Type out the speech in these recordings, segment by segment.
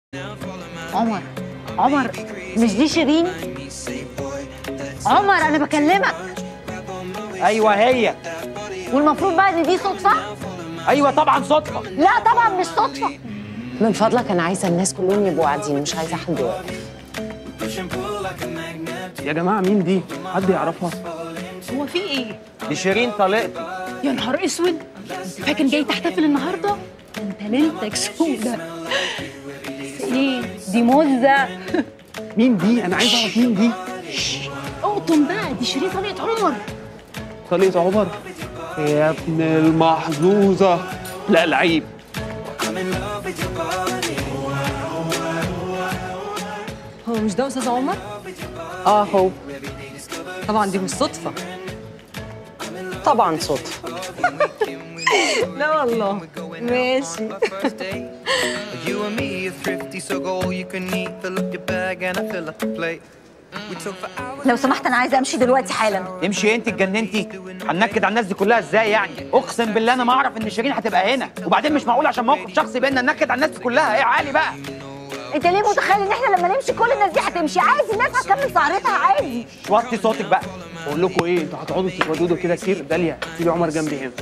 عمر عمر مش دي شيرين عمر انا بكلمك ايوه هي والمفروض بقى ان دي صدفه ايوه طبعا صدفه لا طبعا مش صدفه من فضلك انا عايزه الناس كلهم يبقوا قاعدين مش عايزه حد واقف يا جماعه مين دي حد يعرفها هو في ايه؟ دي شيرين طليقتي يا نهار اسود انت فاكر جاي تحتفل النهارده؟ انت ليلتك سودة ايه؟ دي موزة مين دي انا عايز اعرف مين دي اقطم بقى دي شيرين طليقة عمر طليقة عمر يا ابن المحظوظه لا لعيب هو مش ده استاذ عمر؟ اه هو طبعا دي مش صدفه طبعا صدفه لا والله ماشي You and me is thrifty, so go all you can eat. Fill up your bag and I fill up the plate. We took for hours. لو سمحت انا عايزه امشي دلوقتي حالا امشي انت اتجننتي هننكد على الناس دي كلها ازاي يعني اقسم بالله انا ما اعرف ان شيرين هتبقى هنا وبعدين مش معقول عشان موقف شخصي بينا ننكد على الناس دي كلها ايه عالي بقى انت ليه متخيل ان احنا لما نمشي كل الناس دي هتمشي عادي الناس هتكمل سهرتها عادي وطي صوتك بقى بقول لكم ايه انتوا هتقعدوا تتوددوا كده كتير داليا سيبي عمر جنبي هنا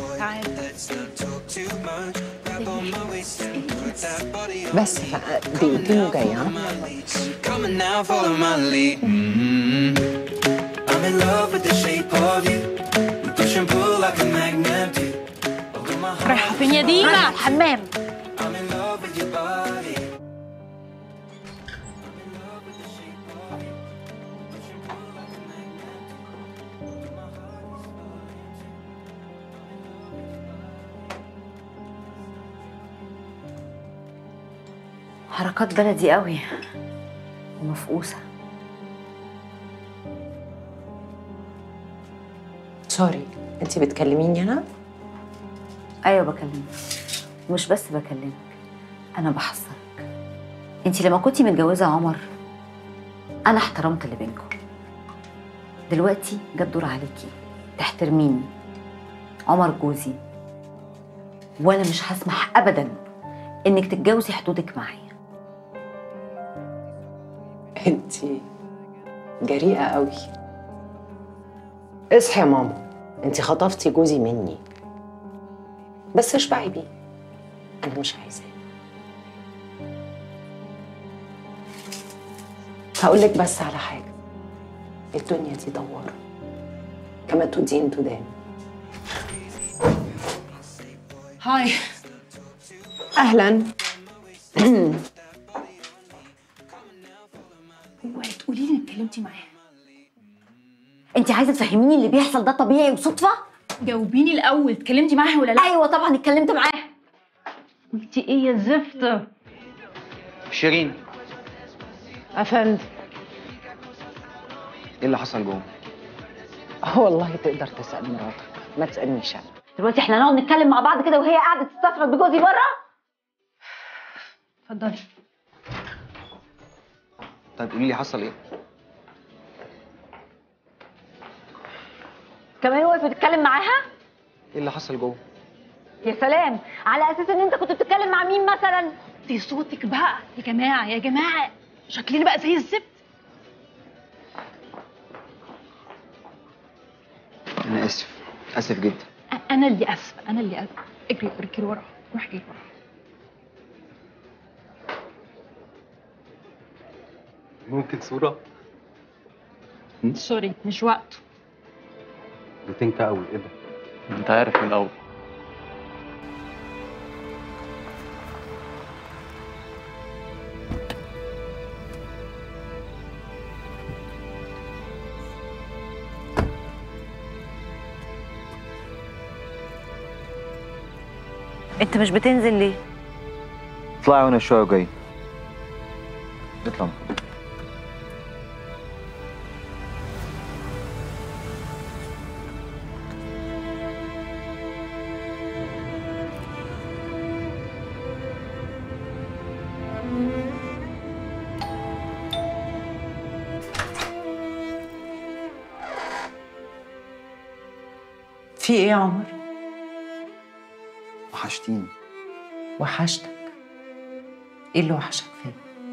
بس بقى دقيقتين وجايه ها Come on now, follow my lead. Mhm. I'm in love with the shape of you. We push and pull like a magnet do. Although my heart, رايحة فين يا دينا؟ رايحة الحمام I'm in love with your body. حركات بلدي قوي ومفقوسه سوري انت بتكلميني انا ايوه بكلمك مش بس بكلمك انا بحذرك انت لما كنتي متجوزه عمر انا احترمت اللي بينكم دلوقتي جه الدور عليكي تحترميني عمر جوزي وانا مش هسمح ابدا انك تتجاوزي حدودك معايا انت جريئه قوي اصحي يا ماما انت خطفتي جوزي مني بس اشبعي بيه انا مش عايزاه هقول لك بس على حاجه الدنيا دي دواره كما تدين تدان هاي اهلا اوعي تقولي لي انك اتكلمتي معاها انت عايزه تفهميني اللي بيحصل ده طبيعي وصدفه جاوبيني الاول اتكلمتي معاها ولا لا؟ ايوه طبعا اتكلمت معاها قلتي ايه يا زفت؟ شيرين افندم ايه اللي حصل جوه والله تقدر تسال مراتك ما تسالنيش انا دلوقتي احنا نقعد نتكلم مع بعض كده وهي قاعده تستفرد بجوزي بره اتفضلي طيب قولي لي حصل ايه كمان واقف بتتكلم معاها ايه اللي حصل جوه يا سلام على اساس ان انت كنت بتتكلم مع مين مثلا دي صوتك بقى يا جماعة يا جماعة شكلنا بقى زي الزفت انا اسف اسف جدا أ- انا اللي اسفة انا اللي اسفة اجري اجري ورا روح اجري ورا ممكن صوره سوري مش وقته بتنكى قوي ايه ده انت عارف من الاول انت مش بتنزل ليه اطلعي وانا شويه وجاي اطلع في ايه يا عمر وحشتيني وحشتك ايه اللي وحشك فيا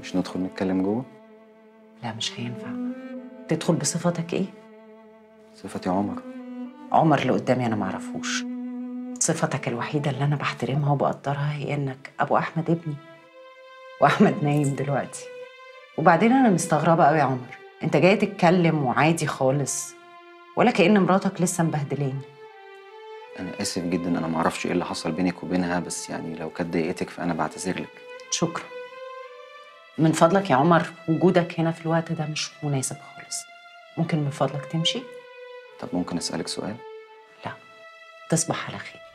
مش ندخل نتكلم جوه لا مش هينفع تدخل بصفتك ايه صفتي عمر عمر اللي قدامي انا معرفوش صفتك الوحيده اللي انا بحترمها وبقدرها هي انك ابو احمد ابني واحمد نايم دلوقتي وبعدين انا مستغربه قوي يا عمر انت جاي تتكلم وعادي خالص ولا كأن مراتك لسه مبهدلاني انا اسف جدا انا ما اعرفش ايه اللي حصل بينك وبينها بس يعني لو كانت ضايقتك فانا بعتذر لك شكرا من فضلك يا عمر وجودك هنا في الوقت ده مش مناسب خالص ممكن من فضلك تمشي طب ممكن اسالك سؤال لا تصبح على خير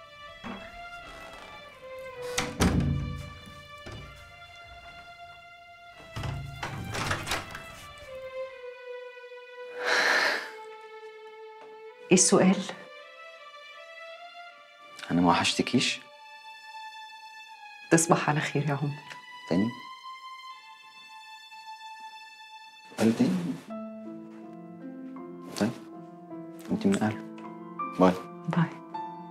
ايه السؤال انا ما وحشتكيش تصبح على خير يا عمر تاني قال تاني طيب انت من اهله باي باي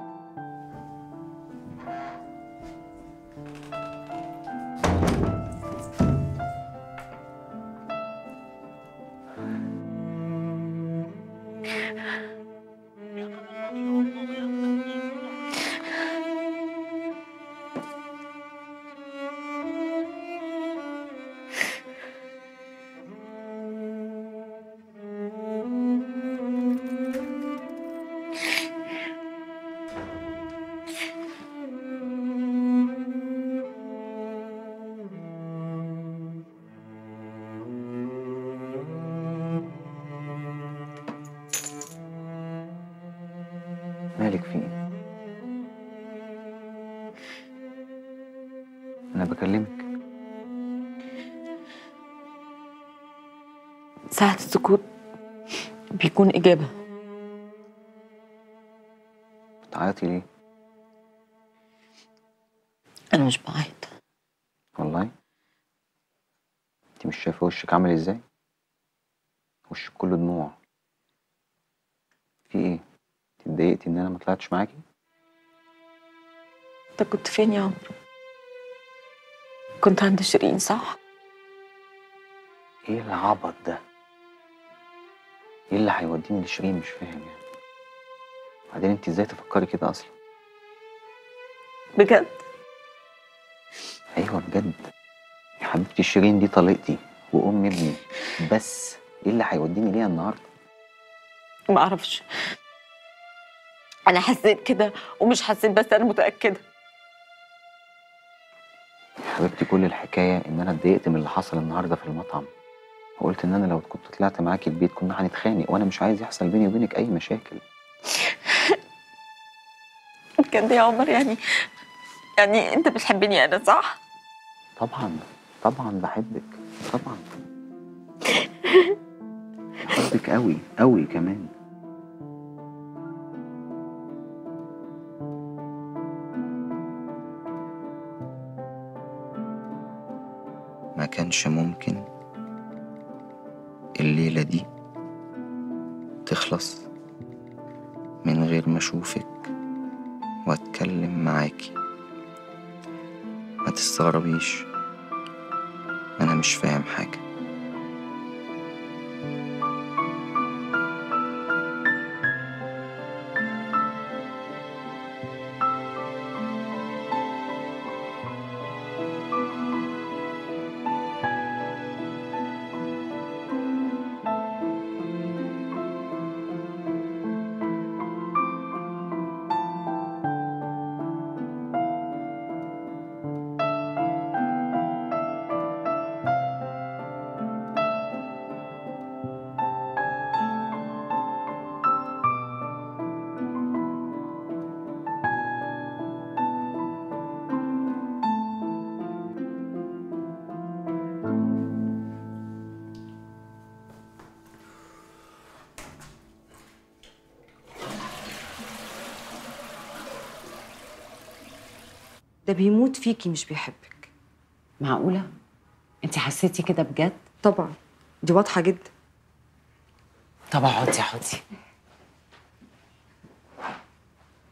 مالك في ايه انا بكلمك ساعة السكوت بيكون إجابة بتعيطي ليه أنا مش بعيط والله انت مش شايفه وشك عامل ازاي وشك كله دموع في ايه انت اتضايقتي ان انا ما طلعتش معاكي أنت كنت فين يا عمرو؟ كنت عند شيرين صح؟ ايه العبط ده ايه اللي هيوديني لشيرين مش فاهم يعني بعدين انت ازاي تفكري كده اصلا بجد؟ ايوه بجد يا حبيبتي شيرين دي طليقتي وام ابني بس ايه اللي هيوديني ليها النهارده ما أعرفش أنا حسيت كده ومش حسيت بس أنا متأكدة يا حبيبتي كل الحكايه ان انا اتضايقت من اللي حصل النهارده في المطعم وقلت ان انا لو كنت طلعت معاكي البيت كنا هنتخانق وانا مش عايز يحصل بيني وبينك اي مشاكل بجد يا عمر يعني يعني أنت بتحبني أنا صح؟ طبعا طبعا بحبك طبعا بحبك قوي قوي كمان ما كانش ممكن الليلة دي تخلص من غير ما اشوفك واتكلم معاكي ما تستغربيش انا مش فاهم حاجه ده بيموت فيكي مش بيحبك معقوله انت حسيتي كده بجد طبعا دي واضحة جدا طب اقعدي اقعدي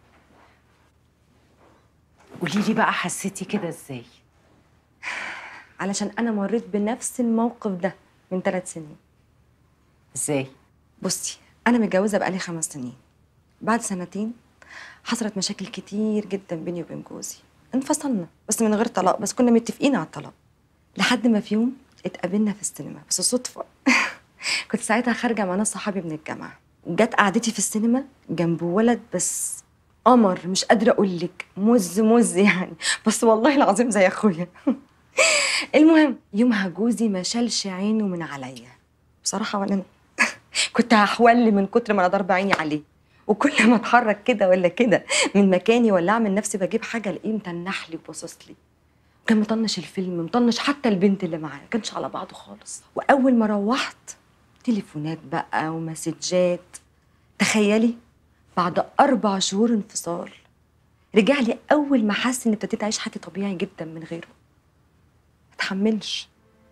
قولي لي بقى حسيتي كده ازاي علشان انا مريت بنفس الموقف ده من ثلاث سنين ازاي بصي انا متجوزه بقالي خمس سنين بعد سنتين حصلت مشاكل كتير جدا بيني وبين جوزي انفصلنا بس من غير طلاق بس كنا متفقين على الطلاق لحد ما في يوم اتقابلنا في السينما بس صدفه كنت ساعتها خارجه مع ناس صحابي من الجامعه وجت قعدتي في السينما جنب ولد بس قمر مش قادره اقول لك مز مز يعني بس والله العظيم زي اخويا المهم يومها جوزي ما شالش عينه من عليا بصراحه ولا انا كنت هحول من كتر ما انا ضاربه عيني عليه وكل ما اتحرك كده ولا كده من مكاني ولا اعمل نفسي بجيب حاجه الاقيه متنح لي وباصص لي كان مطنش الفيلم مطنش حتى البنت اللي معاه ما كانش على بعضه خالص واول ما روحت تليفونات بقى ومسجات تخيلي بعد اربع شهور انفصال رجع لي اول ما حس اني ابتديت اعيش حياتي طبيعي جدا من غيره ما اتحملش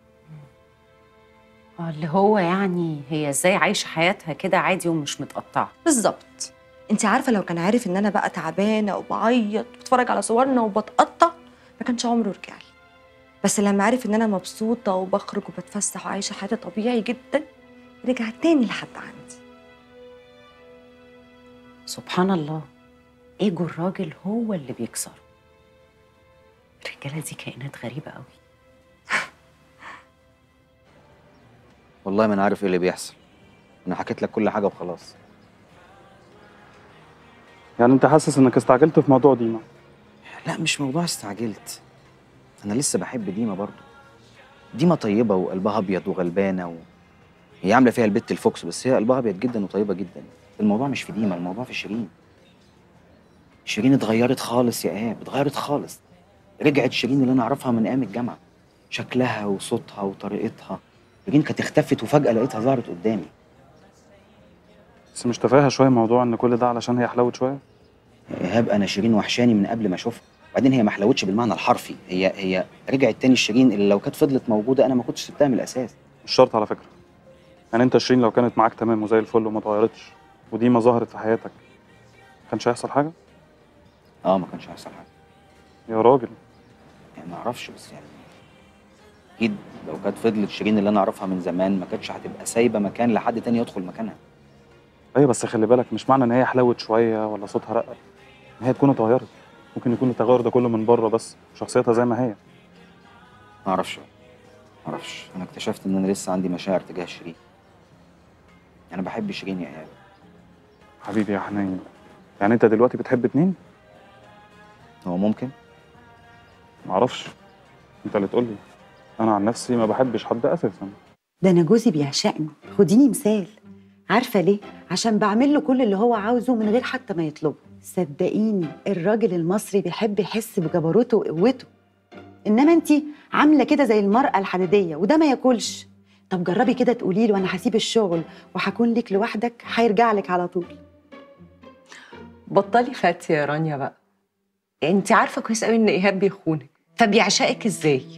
آه، اللي هو يعني هي ازاي عايشه حياتها كده عادي ومش متقطعه بالظبط انت عارفه لو كان عارف ان انا بقى تعبانه وبعيط وبتفرج على صورنا وبتقطع ما كانش عمره رجع لي بس لما عرف ان انا مبسوطه وبخرج وبتفسح وعايشه حياتي طبيعي جدا رجع تاني لحد عندي سبحان الله ايجو الراجل هو اللي بيكسره الرجاله دي كائنات غريبه قوي والله ما انا عارف ايه اللي بيحصل انا حكيت لك كل حاجه وخلاص يعني انت حاسس انك استعجلت في موضوع ديما لا مش موضوع استعجلت انا لسه بحب ديما برضو ديما طيبه وقلبها ابيض وغلبانه و... هي عامله فيها البت الفوكس بس هي قلبها ابيض جدا وطيبه جدا الموضوع مش في ديما الموضوع في شيرين شيرين اتغيرت خالص يا ايهاب اتغيرت خالص رجعت شيرين اللي انا اعرفها من ايام الجامعه شكلها وصوتها وطريقتها شيرين كانت اختفت وفجاه لقيتها ظهرت قدامي بس مش تفاهه شويه موضوع ان كل ده علشان هي حلوت شويه يا ايهاب انا شيرين وحشاني من قبل ما اشوفها بعدين هي ما حلوتش بالمعنى الحرفي هي هي رجعت تاني شيرين اللي لو كانت فضلت موجوده انا ما كنتش سبتها من الاساس مش شرط على فكره يعني انت شيرين لو كانت معاك تمام وزي الفل وما اتغيرتش وديما ظهرت في حياتك كانش هيحصل حاجه اه ما كانش هيحصل حاجه يا راجل يعني ما اعرفش بس يعني اكيد لو كانت فضلت شيرين اللي انا اعرفها من زمان ما كانتش هتبقى سايبه مكان لحد تاني يدخل مكانها ايوه بس خلي بالك مش معنى ان هي حلوت شويه ولا صوتها رقق ان هي تكون اتغيرت ممكن يكون التغير ده كله من بره بس شخصيتها زي ما هي ما اعرفش ما اعرفش انا اكتشفت ان انا لسه عندي مشاعر تجاه شيرين انا بحب شيرين يا ايهاب حبيبي يا حنين يعني انت دلوقتي بتحب اتنين هو ممكن معرفش انت اللي تقول لي انا عن نفسي ما بحبش حد اساسا ده انا جوزي بيعشقني خديني مثال عارفه ليه عشان بعمل له كل اللي هو عاوزه من غير حتى ما يطلبه صدقيني الراجل المصري بيحب يحس بجبروته وقوته انما انت عامله كده زي المراه الحديديه وده ما ياكلش طب جربي كده تقولي له انا هسيب الشغل وهكون لك لوحدك هيرجع لك على طول بطلي فاتي يا رانيا بقى انت عارفه كويس قوي ان ايهاب بيخونك فبيعشقك ازاي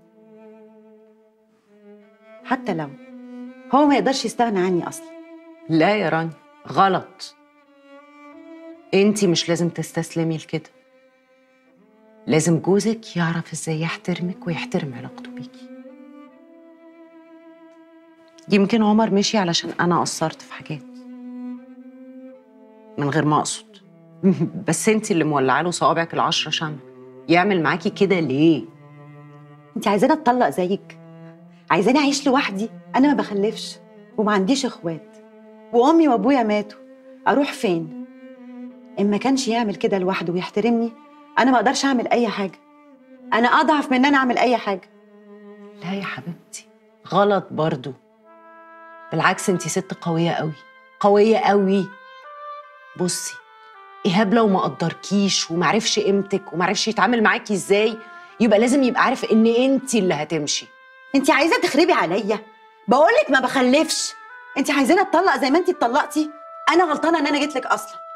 حتى لو هو ما يقدرش يستغنى عني اصلا لا يا رانيا غلط انت مش لازم تستسلمي لكده لازم جوزك يعرف ازاي يحترمك ويحترم علاقته بيكي يمكن عمر مشي علشان انا قصرت في حاجات من غير ما اقصد بس انت اللي مولعه له صوابعك العشرة شمع يعمل معاكي كده ليه انت عايزاني اتطلق زيك عايزاني اعيش لوحدي انا ما بخلفش وما عنديش اخوات وامي وابويا ماتوا اروح فين ان ما كانش يعمل كده لوحده ويحترمني انا ما اقدرش اعمل اي حاجه انا اضعف من ان انا اعمل اي حاجه لا يا حبيبتي غلط برضو بالعكس انت ست قوية قوي قوية قوي بصي إيهاب لو ما قدركيش ومعرفش قيمتك ومعرفش يتعامل معاكي ازاي يبقى لازم يبقى عارف ان انت اللي هتمشي انت عايزه تخربي عليا بقولك ما بخلفش انت عايزاني اتطلق زي ما انت اتطلقتي انا غلطانه ان انا جيت لك اصلا